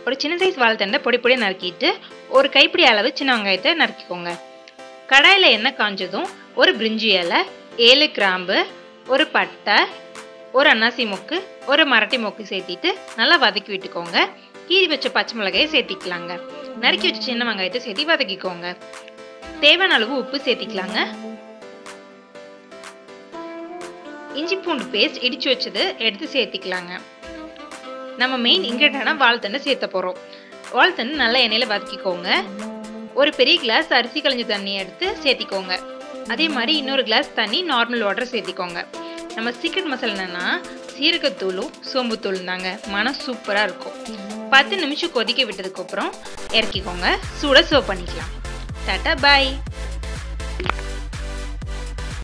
ஒரு சின்ன சைஸ் வாழைத்தண்டை பொடி பொடியாக நறுக்கிட்டு ஒரு கைப்பிடி அளவு சின்ன வெங்காயத்தை நறுக்கிக்கோங்க கடாயில் எண்ணெய் காஞ்சதும் ஒரு பிரிஞ்சி இலை ஏழு கிராம்பு ஒரு பட்டை ஒரு அன்னாசி மொக்கு ஒரு மரட்டி மொக்கு சேர்த்திட்டு நல்லா வதக்கி விட்டுக்கோங்க கீறி வச்ச பச்சை மிளகாயை சேர்த்திக்கலாங்க நறுக்கி வச்ச சின்ன வெங்காயத்தை சேர்த்தி வதக்கிக்கோங்க தேவையான அளவு உப்பு சேர்த்திக்கலாங்க இஞ்சி பூண்டு பேஸ்ட் இடிச்சு வச்சது எடுத்து சேர்த்திக்கலாங்க நம்ம மெயின் இன்கிரீடியண்டான வாழைத்தண்டை சேர்த்த போகிறோம் வாழைத்தண்டு நல்லா எண்ணெயில் வதக்கிக்கோங்க ஒரு பெரிய கிளாஸ் அரிசி களைஞ்ச தண்ணி எடுத்து சேர்த்திக்கோங்க அதே மாதிரி இன்னொரு கிளாஸ் தண்ணி நார்மல் வாட்டர் சேர்த்திக்கோங்க நம்ம சீக்ரெட் மசாலா என்னன்னா சீரகத்தூளும் சோம்புத்தூளும் தாங்க மனம் சூப்பராக இருக்கும் பத்து நிமிஷம் கொதிக்க விட்டதுக்கப்புறம் இறக்கிக்கோங்க சூட சர்வ் பண்ணிக்கலாம் டாட்டா பாய்